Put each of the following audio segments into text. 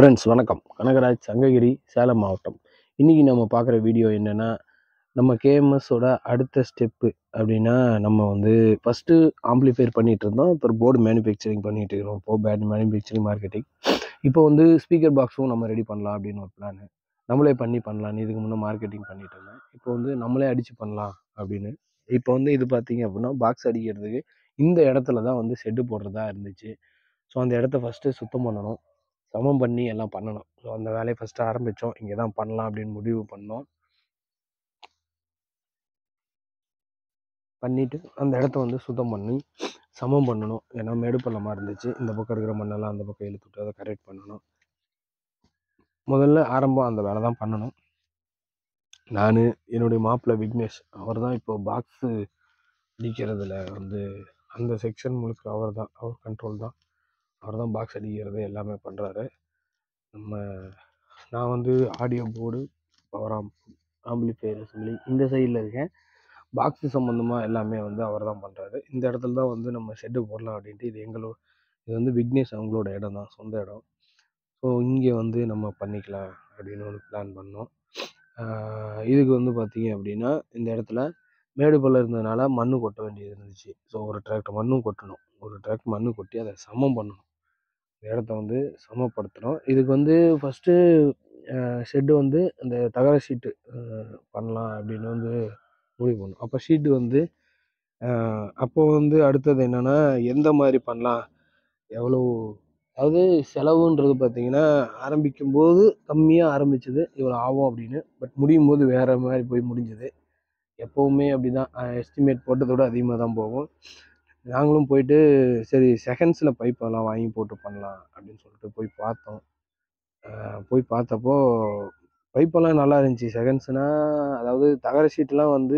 friends வணக்கம் கனகராஜ் சங்ககிரி சேலம் மாவட்டம் இன்றைக்கி நம்ம பார்க்குற வீடியோ என்னென்னா நம்ம கேஎம்எஸோட அடுத்த ஸ்டெப்பு அப்படின்னா நம்ம வந்து ஃபஸ்ட்டு ஆம்ப்ளிஃபைர் பண்ணிகிட்டு இருந்தோம் அப்புறம் போர்டு மேனுஃபேக்சரிங் பண்ணிகிட்டு இருக்கிறோம் இப்போ பேட் மேனுஃபேக்சரிங் மார்க்கெட்டிங் இப்போ வந்து ஸ்பீக்கர் பாக்ஸும் நம்ம ரெடி பண்ணலாம் அப்படின்னு ஒரு பிளான் நம்மளே பண்ணி பண்ணலான்னு இதுக்கு முன்னே மார்க்கெட்டிங் பண்ணிட்டு இருந்தேன் இப்போ வந்து நம்மளே அடித்து பண்ணலாம் அப்படின்னு இப்போ வந்து இது பார்த்தீங்க அப்படின்னா பாக்ஸ் அடிக்கிறதுக்கு இந்த இடத்துல தான் வந்து செட்டு போடுறதா இருந்துச்சு ஸோ அந்த இடத்த ஃபஸ்ட்டு சுத்தம் பண்ணணும் சமம் பண்ணி எல்லாம் பண்ணணும் ஸோ அந்த வேலையை ஃபஸ்ட்டு ஆரம்பித்தோம் இங்கே தான் பண்ணலாம் அப்படின்னு முடிவு பண்ணோம் பண்ணிவிட்டு அந்த இடத்த வந்து சுத்தம் பண்ணி சமம் பண்ணணும் ஏன்னா மேடு பள்ளமாக இருந்துச்சு இந்த பக்கம் இருக்கிற மண்ணெல்லாம் அந்த பக்கம் இழுத்துட்டு அதை கரெக்ட் பண்ணணும் முதல்ல ஆரம்பம் அந்த வேலை தான் பண்ணணும் நான் என்னுடைய மாப்பிள்ளை விக்னேஷ் அவர் தான் இப்போ பாக்ஸு அடிக்கிறதுல வந்து அந்த செக்ஷன் முழுக்க அவர் தான் அவர் கண்ட்ரோல் தான் அவர் தான் பாக்ஸ் அடிக்கிறது எல்லாமே பண்ணுறாரு நம்ம நான் வந்து ஆடியோ போர்டு பவர் ஆம் ஆம்பிளிஃபையர் அசம்பிளி இந்த சைடில் இருக்கேன் பாக்ஸு சம்மந்தமாக எல்லாமே வந்து அவர் தான் பண்ணுறாரு இந்த இடத்துல தான் வந்து நம்ம ஷெட்டு போடலாம் அப்படின்ட்டு இது எங்களோட இது வந்து விக்னேஷ் அவங்களோட இடம் தான் சொந்த இடம் ஸோ இங்கே வந்து நம்ம பண்ணிக்கலாம் அப்படின்னு ஒரு பிளான் பண்ணோம் ஆஹ் இதுக்கு வந்து பார்த்தீங்க அப்படின்னா இந்த இடத்துல மேடு பள்ளம் இருந்ததுனால மண்ணு கொட்ட வேண்டியது இருந்துச்சு ஸோ ஒரு டிராக்டர் மண்ணும் கொட்டணும் ஒரு டிராக்டர் மண்ணு கொட்டி அதை சமம் பண்ணணும் இந்த இடத்த வந்து சமப்படுத்தணும் இதுக்கு வந்து ஃபஸ்ட்டு ஷெட்டு வந்து அந்த தகர ஷீட்டு பண்ணலாம் அப்படின்னு வந்து முடிவு பண்ணோம் அப்போ ஷீட்டு வந்து அஹ், அப்போ வந்து அடுத்தது என்னென்னா எந்த மாதிரி பண்ணலாம் எவ்வளோ அதாவது செலவுன்றது பார்த்தீங்கன்னா ஆரம்பிக்கும் போது கம்மியாக ஆரம்பிச்சது இவ்வளோ ஆகும் அப்படின்னு பட் முடியும் போது வேறு மாதிரி போய் முடிஞ்சது எப்போவுமே அப்படி தான் எஸ்டிமேட் போட்டதோட அதிகமாக தான் போகும் நாங்களும் போயிட்டு சரி செகண்ட்ஸில் பைப்பெல்லாம் வாங்கி போட்டு பண்ணலாம் அப்படின்னு சொல்லிட்டு போய் பார்த்தோம் அஹ் போய் பார்த்தப்போ பைப்பெல்லாம் நல்லா இருந்துச்சு செகண்ட்ஸ்னால் அதாவது தகர ஷீட்லாம் வந்து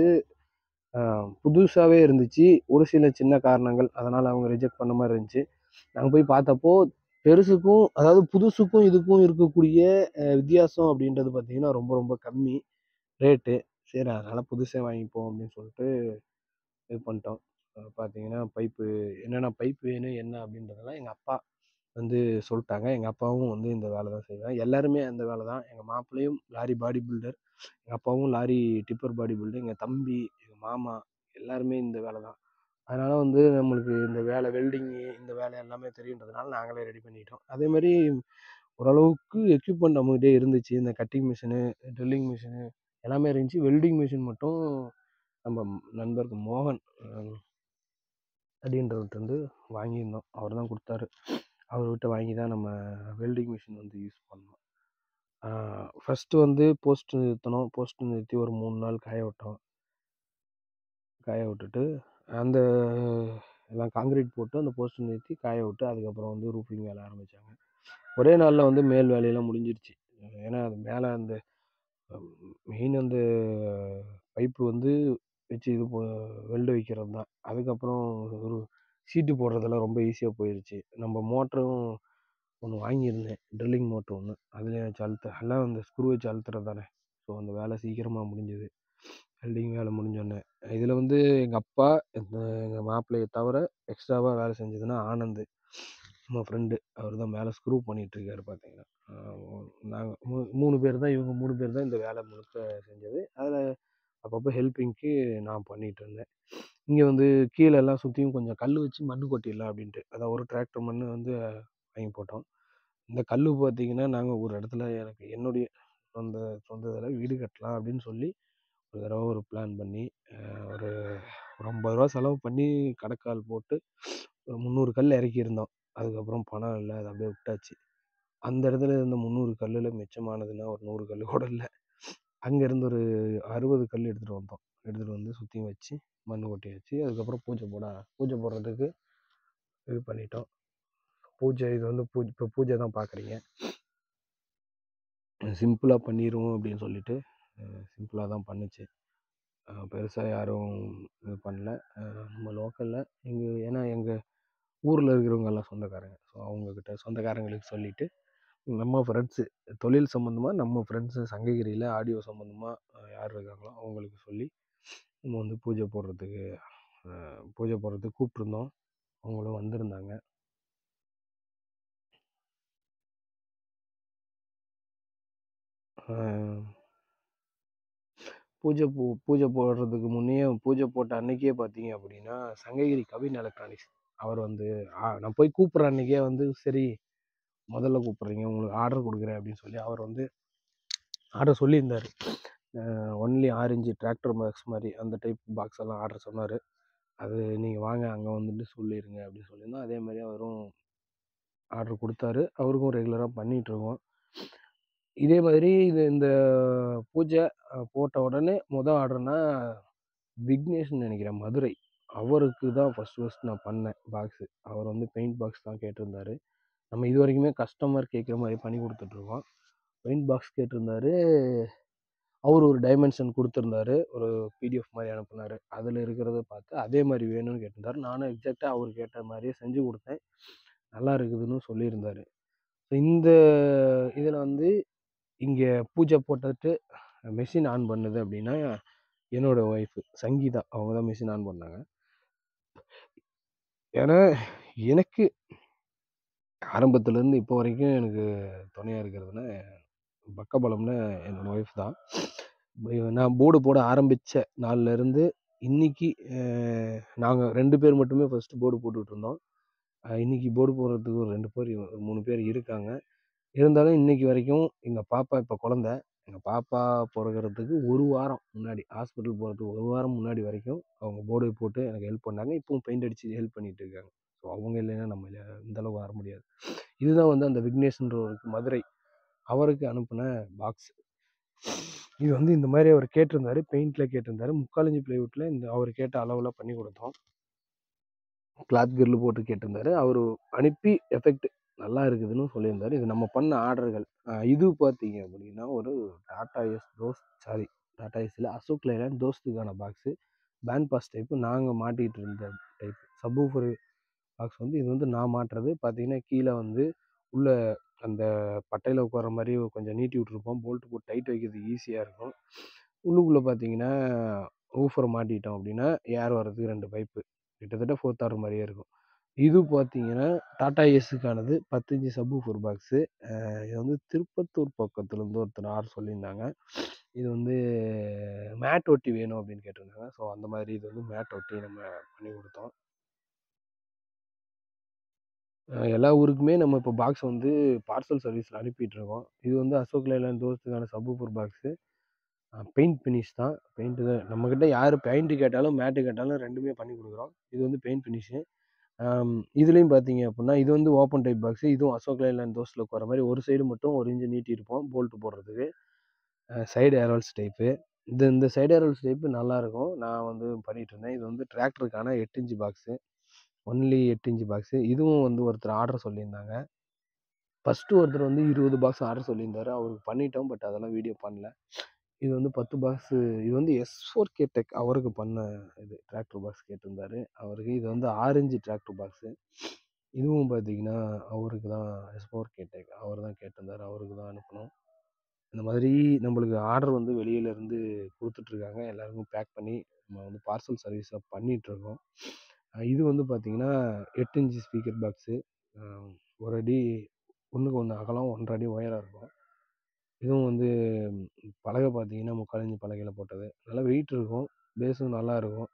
புதுசாகவே இருந்துச்சு ஒரு சில சின்ன காரணங்கள் அதனால் அவங்க ரிஜெக்ட் பண்ண மாதிரி இருந்துச்சு நாங்கள் போய் பார்த்தப்போ பெருசுக்கும் அதாவது புதுசுக்கும் இதுக்கும் இருக்கக்கூடிய அஹ், வித்தியாசம் அப்படின்றது பார்த்திங்கன்னா ரொம்ப ரொம்ப கம்மி ரேட்டு சரி அதனால் புதுசே வாங்கிப்போம் அப்படின்னு சொல்லிட்டு இது பண்ணிட்டோம் அஹ் பார்த்தீங்கன்னா பைப்பு என்னென்ன பைப்பு வேணும் என்ன அப்படின்றதெல்லாம் எங்கள் அப்பா வந்து சொல்லிட்டாங்க எங்கள் அப்பாவும் வந்து இந்த வேலை தான் செய்வாங்க எல்லாருமே அந்த வேலை தான் எங்கள் மாப்பிள்ளையும் லாரி பாடி பில்டர் எங்கள் அப்பாவும் லாரி டிப்பர் பாடி பில்டர் எங்கள் தம்பி எங்கள் மாமா எல்லாருமே இந்த வேலை தான் அதனால் வந்து நம்மளுக்கு இந்த வேலை வெல்டிங்கு இந்த வேலை எல்லாமே தெரியுன்றதுனால நாங்களே ரெடி பண்ணிட்டோம் அதே மாதிரி ஓரளவுக்கு எக்யூப்மெண்ட் நம்மகிட்டே இருந்துச்சு இந்த கட்டிங் மிஷினு ட்ரில்லிங் மிஷினு எல்லாமே இருந்துச்சு வெல்டிங் மிஷின் மட்டும் நம்ம நண்பருக்கு மோகன் அஹ், அப்படின்றவர்கிட்ட வந்து வாங்கியிருந்தோம் அவர் தான் கொடுத்தாரு அவர்கிட்ட வாங்கி தான் நம்ம வெல்டிங் மிஷின் வந்து யூஸ் பண்ணோம் ஃபஸ்ட்டு வந்து போஸ்ட் நிறுத்தணும் போஸ்ட் நிறுத்தி ஒரு மூணு நாள் காய விட்டோம் காய விட்டுட்டு அந்த எல்லாம் காங்கிரீட் போட்டு அந்த போஸ்ட் நிறுத்தி காய விட்டு அதுக்கப்புறம் வந்து ரூஃபிங் வேலை ஆரம்பித்தாங்க ஒரே நாளில் வந்து மேல் வேலையெல்லாம் முடிஞ்சிருச்சு ஏன்னா அது மேலே அந்த மெயின் அந்த பைப்பு வந்து வச்சு இது வெல்டு வைக்கிறது தான் அதுக்கப்புறம் ஒரு சீட்டு போடுறதெல்லாம் ரொம்ப ஈஸியாக போயிடுச்சு நம்ம மோட்டரும் ஒன்று வாங்கியிருந்தேன் ட்ரில்லிங் மோட்ரு ஒன்று அதில் வச்சு அழுத்த எல்லாம் அந்த ஸ்க்ரூ வச்சு அழுத்துறது தானே ஸோ அந்த வேலை சீக்கிரமாக முடிஞ்சுது வெல்டிங் வேலை முடிஞ்சோடனே இதில் வந்து எங்கள் அப்பா எங்கள் மாப்பிள்ளையை தவிர எக்ஸ்ட்ராவாக வேலை செஞ்சதுன்னா ஆனந்த் நம்ம ஃப்ரெண்டு அவர் தான் மேலே ஸ்க்ரூ பண்ணிகிட்ருக்காரு பார்த்தீங்கன்னா நாங்கள் மூ மூணு பேர் தான் இவங்க மூணு பேர் தான் இந்த வேலை முழுக்க செஞ்சது அதில் அப்பப்போ ஹெல்ப்பிங்க்கு நான் பண்ணிகிட்டு இருந்தேன் இங்கே வந்து கீழே எல்லாம் சுற்றியும் கொஞ்சம் கல் வச்சு மண் கொட்டிடலாம் அப்படின்ட்டு அதான் ஒரு டிராக்டர் மண் வந்து வாங்கி போட்டோம் இந்த கல் பார்த்தீங்கன்னா நாங்கள் ஒரு இடத்துல எனக்கு என்னுடைய சொந்த சொந்த இதில் வீடு கட்டலாம் அப்படின்னு சொல்லி ஒரு தடவை ஒரு பிளான் பண்ணி அஹ், ஒரு ஒரு ஐம்பது ரூபா செலவு பண்ணி கடைக்கால் போட்டு ஒரு முந்நூறு கல் இறக்கியிருந்தோம் அதுக்கப்புறம் பணம் இல்லை அதை அப்படியே விட்டாச்சு அந்த இடத்துல இருந்த முந்நூறு கல்லில் மிச்சமானதுன்னா ஒரு நூறு கல் கூட இல்லை அங்கேருந்து ஒரு அறுபது கல் எடுத்துகிட்டு வந்தோம் எடுத்துகிட்டு வந்து சுற்றியும் வச்சு மண் கொட்டி வச்சு அதுக்கப்புறம் பூஜை போட பூஜை போடுறதுக்கு இது பண்ணிட்டோம் பூஜை இது வந்து பூஜை இப்போ பூஜை தான் பார்க்குறீங்க சிம்பிளாக பண்ணிடுவோம் அப்படின்னு சொல்லிட்டு சிம்பிளாக தான் பண்ணுச்சு பெருசாக யாரும் இது பண்ணல அஹ் நம்ம லோக்கலில் எங்கள் ஏன்னா எங்கள் ஊரில் இருக்கிறவங்க எல்லாம் சொந்தக்காரங்க ஸோ அவங்கக்கிட்ட சொந்தக்காரங்களுக்கு சொல்லிவிட்டு நம்ம ஃப்ரெண்ட்ஸு தொழில் சம்மந்தமாக நம்ம ஃப்ரெண்ட்ஸு சங்ககிரியில் ஆடியோ சம்மந்தமாக யார் இருக்காங்களோ அவங்களுக்கு சொல்லி நம்ம வந்து பூஜை போடுறதுக்கு அஹ் பூஜை போடுறதுக்கு கூப்பிட்ருந்தோம் அவங்களும் வந்திருந்தாங்க பூஜை பூ பூஜை போடுறதுக்கு முன்னையே பூஜை போட்ட அன்னைக்கே பார்த்தீங்க அப்படின்னா சங்ககிரி கவின் எலக்ட்ரானிக்ஸ் அவர் வந்து ஆ, நான் போய் கூப்பிட்ற அன்னைக்கே வந்து சரி முதல்ல கூப்பிட்றீங்க உங்களுக்கு ஆர்டர் கொடுக்குறேன் அப்படின்னு சொல்லி அவர் வந்து ஆர்டர் சொல்லியிருந்தார் ஒன்லி ஆரஞ்சு டிராக்டர் பாக்ஸ் மாதிரி அந்த டைப் பாக்ஸ் எல்லாம் ஆர்டர் சொன்னார் அது நீங்கள் வாங்க அங்கே வந்துட்டு சொல்லிடுங்க அப்படின்னு சொல்லியிருந்தோம் அதே மாதிரி அவரும் ஆர்டர் கொடுத்தாரு அவருக்கும் ரெகுலராக பண்ணிகிட்ருக்கோம் இதே மாதிரி இது இந்த பூஜை அஹ், போட்ட உடனே மொதல் ஆர்டர்னா விக்னேஷ்னு நினைக்கிறேன் மதுரை அவருக்கு தான் ஃபஸ்ட் ஃபஸ்ட் நான் பண்ணேன் பாக்ஸு அவர் வந்து பெயிண்ட் பாக்ஸ் தான் கேட்டிருந்தாரு நம்ம இது வரைக்குமே கஸ்டமர் கேட்குற மாதிரி பண்ணி கொடுத்துட்ருக்கோம் பெயிண்ட் பாக்ஸ் கேட்டிருந்தாரு அவர் ஒரு டைமென்ஷன் கொடுத்துருந்தாரு ஒரு பிடிஎஃப் மாதிரி அனுப்புனாரு அதில் இருக்கிறத பார்த்து அதே மாதிரி வேணும்னு கேட்டிருந்தாரு நானும் எக்ஸாக்டாக அவர் கேட்ட மாதிரியே செஞ்சு கொடுத்தேன் நல்லா இருக்குதுன்னு சொல்லியிருந்தாரு ஸோ இந்த இதில் வந்து இங்கே பூஜை போட்டுட்டு மெஷின் ஆன் பண்ணுது அப்படின்னா என்னோட ஒய்ஃபு சங்கீதா அவங்க தான் மெஷின் ஆன் பண்ணாங்க ஏன்னா எனக்கு ஆரம்பத்துலேருந்து இப்போ வரைக்கும் எனக்கு துணையாக இருக்கிறதுனா பக்கபலம்னு என்னோட ஒய்ஃப் தான் ப- நான் போர்டு போட ஆரம்பித்த நாள்லேருந்து இன்னைக்கு நாங்கள் ரெண்டு பேர் மட்டுமே ஃபஸ்ட்டு போர்டு போட்டுட்டு இருந்தோம் அஹ் இன்னைக்கு போர்டு போடுறதுக்கு ஒரு ரெண்டு பேர் ஒரு மூணு பேர் இருக்காங்க இருந்தாலும் இன்னைக்கு வரைக்கும் எங்கள் பாப்பா இப்போ குழந்த எங்கள் பாப்பா பிறகுறதுக்கு ஒரு வாரம் முன்னாடி ஹாஸ்பிட்டல் போகிறதுக்கு ஒரு வாரம் முன்னாடி வரைக்கும் அவங்க போர்டு போட்டு எனக்கு ஹெல்ப் பண்ணாங்க இப்பவும் பெயிண்ட் அடித்து ஹெல்ப் பண்ணிட்டு இருக்காங்க ஸோ அவங்க இல்லைன்னா நம்ம இல்ல- இந்த அளவு வர முடியாது இதுதான் வந்து அந்த விக்னேஷ்ன்றவருக்கு மதுரை அவருக்கு அனுப்பின பாக்ஸ் இது வந்து இந்த மாதிரி அவர் கேட்டிருந்தாரு பெயிண்டில் கேட்டிருந்தாரு முக்காலஞ்சி பிளைவுட்டில் இந்த அவர் கேட்ட அளவில் பண்ணி கொடுத்தோம் கிளாத் கிரில் போட்டு கேட்டிருந்தாரு அவர் அனுப்பி எஃபெக்ட் நல்லா இருக்குதுன்னு சொல்லியிருந்தாரு இது நம்ம பண்ண ஆர்டர்கள் இது பார்த்தீங்க அப்படின்னா ஒரு டாடா எஸ் தோஸ்த் சாரி டாடா எஸ்ல அசோக் லைலாண்ட் தோஸ்துக்கான பாக்ஸு பேண்ட் பாஸ் டைப்பு நாங்கள் மாட்டிகிட்டு இருந்த டைப் சப்வூஃபர் பாக்ஸ் வந்து இது வந்து நான் மாட்டுறது பார்த்தீங்கன்னா கீழே வந்து உள்ள அந்த பட்டையில் உட்கார மாதிரி கொஞ்சம் நீட்டி விட்ருப்போம் போல்ட் போட்டு டைட் வைக்கிறதுக்கு ஈஸியாக இருக்கும் உள்ளுக்குள்ளே பார்த்தீங்கன்னா ஊஃபர் மாட்டிட்டோம் அப்படின்னா ஏர் வர்றதுக்கு ரெண்டு பைப்பு கிட்டத்தட்ட ஃபோர்த் ஆர்டர் மாதிரியே இருக்கும் இது பார்த்தீங்கன்னா டாடா ஏஸுக்கானது பத்தஞ்சு சப்பு ஃபோர் பாக்ஸு இது வந்து திருப்பத்தூர் பக்கத்துலேருந்து ஒருத்தர் ஆர்டர் சொல்லியிருந்தாங்க இது வந்து மேட் ஒட்டி வேணும் அப்படின்னு கேட்டிருந்தாங்க ஸோ அந்த மாதிரி இது வந்து மேட் ஒட்டி நம்ம பண்ணி கொடுத்தோம் அஹ் எல்லா ஊருக்குமே நம்ம இப்போ பாக்ஸ் வந்து பார்சல் சர்வீஸில் அனுப்பிட்டு இருக்கோம் இது வந்து அசோக் லைலாண்ட் தோஸ்துக்கான சப்பூஃபர் பாக்ஸு பெயிண்ட் ஃபினிஷ் தான் பெயிண்ட்டு தான் நம்மக்கிட்ட யார் பெயிண்ட்டு கேட்டாலும் மேட்டு கேட்டாலும் ரெண்டுமே பண்ணி கொடுக்குறோம் இது வந்து பெயிண்ட் ஃபினிஷு இதுலேயும் பார்த்தீங்க அப்படின்னா இது வந்து ஓப்பன் டைப் பாக்ஸு இதுவும் அசோக் லைலாண்ட் தோஸ்தில் போகிற மாதிரி ஒரு சைடு மட்டும் ஒரு இன்ச்சு நீட்டி இருப்போம் போல்ட்டு போடுறதுக்கு சைடு ஏரோல்ஸ் டைப்பு இந்த இந்த சைடு ஏரோல்ஸ் டைப்பு நல்லாயிருக்கும் நான் வந்து பண்ணிகிட்டு இருந்தேன் இது வந்து டிராக்டருக்கான எட்டு இன்ச்சு பாக்ஸு ஒன்லி எட்டு இன்ச்சு பாக்ஸு இதுவும் வந்து ஒருத்தர் ஆர்டர் சொல்லியிருந்தாங்க ஃபஸ்ட்டு ஒருத்தர் வந்து இருபது பாக்ஸ் ஆர்டர் சொல்லியிருந்தாரு அவருக்கு பண்ணிட்டோம் பட் அதெல்லாம் வீடியோ பண்ணல இது வந்து பத்து பாக்ஸு இது வந்து எஸ் ஃபோர் கே டெக் அவருக்கு பண்ண இது டிராக்டர் பாக்ஸ் கேட்டிருந்தாரு அவருக்கு இது வந்து ஆரஞ்சு டிராக்டர் பாக்ஸு இதுவும் பார்த்தீங்கன்னா அவருக்கு தான் எஸ் ஃபோர் கே டெக் அவர் தான் கேட்டிருந்தாரு அவருக்கு தான் அனுப்பணும் இந்த மாதிரி நம்மளுக்கு ஆர்டர் வந்து வெளியிலேருந்து கொடுத்துட்ருக்காங்க எல்லாருக்கும் பேக் பண்ணி நம்ம வந்து பார்சல் சர்வீஸாக பண்ணிகிட்ருக்கோம் இது வந்து பார்த்தீங்கன்னா எட்டு இன்ச்சு ஸ்பீக்கர் பாக்ஸு ஒரு அடி ஒன்றுக்கு ஒன்று அகலம் ஒன்றரை அடி உயரம் இருக்கும் இதுவும் வந்து பலகை பார்த்தீங்கன்னா முக்கால் இன்ச்சு பலகையில் போட்டது நல்லா வெயிட் இருக்கும் பேஸும் நல்லா இருக்கும்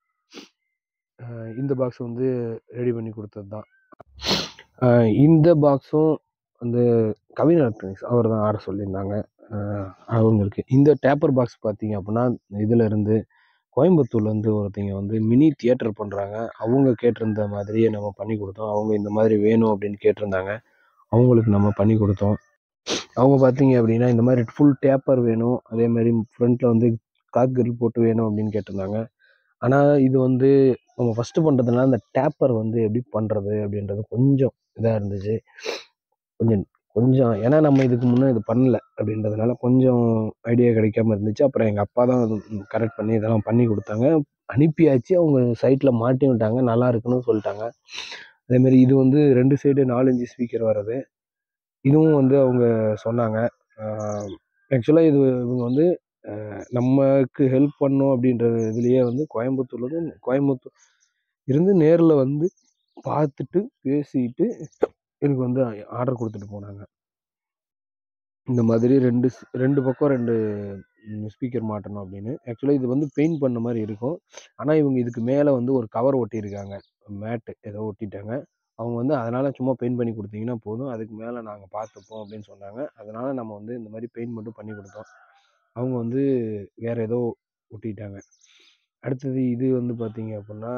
அஹ் இந்த பாக்ஸ் வந்து ரெடி பண்ணி கொடுத்தது தான் அஹ் இந்த பாக்ஸும் வந்து கவின் எலக்ட்ரானிக்ஸ் அவர் தான் ஆர்டர் சொல்லியிருந்தாங்க அஹ் அவங்களுக்கு இந்த டேப்பர் பாக்ஸ் பார்த்தீங்க அப்படின்னா இதில் இருந்து கோயம்புத்தூர்லேருந்து ஒருத்தங்க வந்து மினி தியேட்டர் பண்ணுறாங்க அவங்க கேட்டிருந்த மாதிரியே நம்ம பண்ணி கொடுத்தோம் அவங்க இந்த மாதிரி வேணும் அப்படின்னு கேட்டிருந்தாங்க அவங்களுக்கு நம்ம பண்ணி கொடுத்தோம் அவங்க பார்த்தீங்க அப்படின்னா இந்த மாதிரி ஃபுல் டேப்பர் வேணும் அதே மாதிரி ஃப்ரண்ட்டில் வந்து காக் கிரில் போட்டு வேணும் அப்படின்னு கேட்டிருந்தாங்க ஆனால் இது வந்து நம்ம ஃபஸ்ட்டு பண்ணுறதுனால அந்த டேப்பர் வந்து எப்படி பண்ணுறது அப்படின்றது கொஞ்சம் இதாக இருந்துச்சு கொஞ்சம் கொஞ்சம் ஏன்னா நம்ம இதுக்கு முன்னே இது பண்ணல அப்படின்றதுனால கொஞ்சம் ஐடியா கிடைக்காம இருந்துச்சு அப்புறம் எங்கள் அப்பா தான் கரெக்ட் பண்ணி இதெல்லாம் பண்ணி கொடுத்தாங்க அனுப்பியாச்சு அவங்க சைட்டில் மாட்டி விட்டாங்க நல்லா இருக்குன்னு சொல்லிட்டாங்க அதேமாரி இது வந்து ரெண்டு சைடு நாலஞ்சு ஸ்பீக்கர் வர்றது இதுவும் வந்து அவங்க சொன்னாங்க ஆக்சுவலாக இது இவங்க வந்து அஹ், நமக்கு ஹெல்ப் பண்ணோம் அப்படின்ற இதுலேயே வந்து கோயம்புத்தூர்லேருந்து கோயம்புத்தூர் இருந்து நேரில் வந்து பார்த்துட்டு பேசிட்டு எனக்கு வந்து ஆர்டர் கொடுத்துட்டு போனாங்க இந்த மாதிரி ரெண்டு ஸ் ரெண்டு பக்கம் ரெண்டு ஸ்பீக்கர் மாட்டணும் அப்படின்னு ஆக்சுவலாக இது வந்து பெயிண்ட் பண்ண மாதிரி இருக்கும் ஆனால் இவங்க இதுக்கு மேலே வந்து ஒரு கவர் ஒட்டியிருக்காங்க மேட்டு ஏதோ ஒட்டிட்டாங்க அவங்க வந்து அதனால் சும்மா பெயிண்ட் பண்ணி கொடுத்தீங்கன்னா போதும் அதுக்கு மேலே நாங்கள் பார்த்துப்போம் அப்படின்னு சொன்னாங்க அதனால் நம்ம வந்து இந்த மாதிரி பெயிண்ட் மட்டும் பண்ணி கொடுத்தோம் அவங்க வந்து வேறு ஏதோ ஒட்டிட்டாங்க அடுத்தது இது வந்து பார்த்தீங்க அப்படின்னா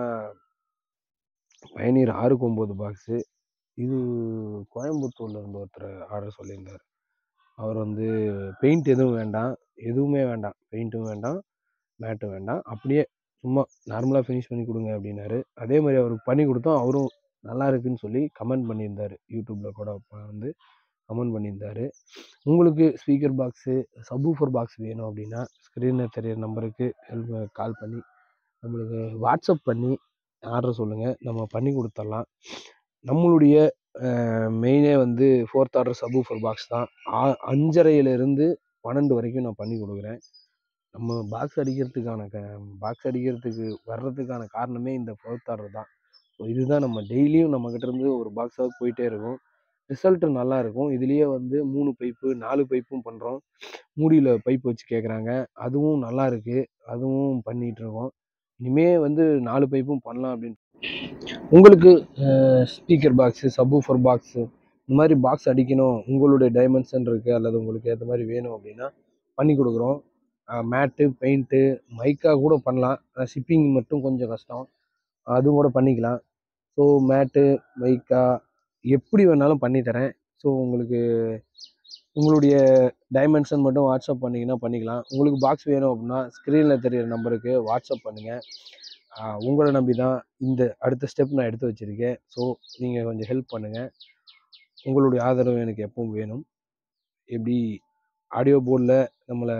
பயனீர் ஆறுக்கு ஒம்பது பாக்ஸு இது கோயம்புத்தூர்ல இருந்து ஒருத்தர் ஆர்டர் சொல்லியிருந்தார் அவர் வந்து பெயிண்ட் எதுவும் வேண்டாம் எதுவுமே வேண்டாம் பெயிண்ட்டும் வேண்டாம் மேட்டும் வேண்டாம் அப்படியே சும்மா நார்மலாக ஃபினிஷ் பண்ணி கொடுங்க அப்படின்னாரு அதே மாதிரி அவருக்கு பண்ணி கொடுத்தோம் அவரும் நல்லா இருக்குன்னு சொல்லி கமெண்ட் பண்ணியிருந்தார் யூடியூப்பில் கூட ப- வந்து கமெண்ட் பண்ணியிருந்தாரு உங்களுக்கு ஸ்பீக்கர் பாக்ஸு சப்வூஃபர் பாக்ஸ் வேணும் அப்படின்னா ஸ்க்ரீனில் தெரியிற நம்பருக்கு ஹெல்ப் கால் பண்ணி நம்மளுக்கு வாட்ஸ்அப் பண்ணி ஆர்டர் சொல்லுங்கள் நம்ம பண்ணி கொடுத்துடலாம் நம்மளுடைய மெயினே வந்து ஃபோர்த் ஆர்டர் சப்வூஃபர் பாக்ஸ் தான் ஆ- அஞ்சரையிலிருந்து பன்னெண்டு வரைக்கும் நான் பண்ணி கொடுக்குறேன் நம்ம பாக்ஸ் அடிக்கிறதுக்கான க பாக்ஸ் அடிக்கிறதுக்கு வர்றதுக்கான காரணமே இந்த ஃபோர்த் ஆர்டர் தான் ஸோ இதுதான் நம்ம டெய்லியும் நம்மக்கிட்ட இருந்து ஒரு பாக்ஸாவது போயிட்டே இருக்கும் ரிசல்ட்டு நல்லா இருக்கும் இதுலேயே வந்து மூணு பைப்பு நாலு பைப்பும் பண்ணுறோம் மூடியில் பைப் வச்சு கேட்குறாங்க அதுவும் நல்லா இருக்குது அதுவும் பண்ணிகிட்டு இருக்கோம் இனிமே வந்து நாலு பைப்பும் பண்ணலாம் அப்படின்னு உங்களுக்கு ஸ்பீக்கர் பாக்ஸு சப்வூஃபர் பாக்ஸு இந்த மாதிரி பாக்ஸ் அடிக்கணும் உங்களுடைய டைமென்ஷன் இருக்குது அல்லது உங்களுக்கு ஏற்ற மாதிரி வேணும் அப்படின்னா பண்ணி கொடுக்குறோம் மேட்டு பெயிண்ட்டு மைக்கா கூட பண்ணலாம் ஷிப்பிங் மட்டும் கொஞ்சம் கஷ்டம் அதுவும் கூட பண்ணிக்கலாம் ஸோ மேட்டு மைக்கா எப்படி வேணாலும் பண்ணி தரேன் ஸோ உங்களுக்கு உங்களுடைய டைமென்ஷன் மட்டும் வாட்ஸ்அப் பண்ணிங்கன்னா பண்ணிக்கலாம் உங்களுக்கு பாக்ஸ் வேணும் அப்படின்னா ஸ்க்ரீனில் தெரியிற நம்பருக்கு வாட்ஸ்அப் பண்ணுங்கள் உங்களை நம்பி தான் இந்த அடுத்த ஸ்டெப் நான் எடுத்து வச்சுருக்கேன் ஸோ நீங்கள் கொஞ்சம் ஹெல்ப் பண்ணுங்கள் உங்களுடைய ஆதரவு எனக்கு எப்பவும் வேணும் எப்படி ஆடியோ போர்டில் நம்மளை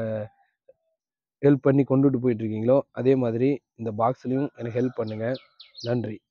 ஹெல்ப் பண்ணி கொண்டுட்டு போயிட்டுருக்கீங்களோ அதே மாதிரி இந்த பாக்ஸ்லேயும் எனக்கு ஹெல்ப் பண்ணுங்கள் நன்றி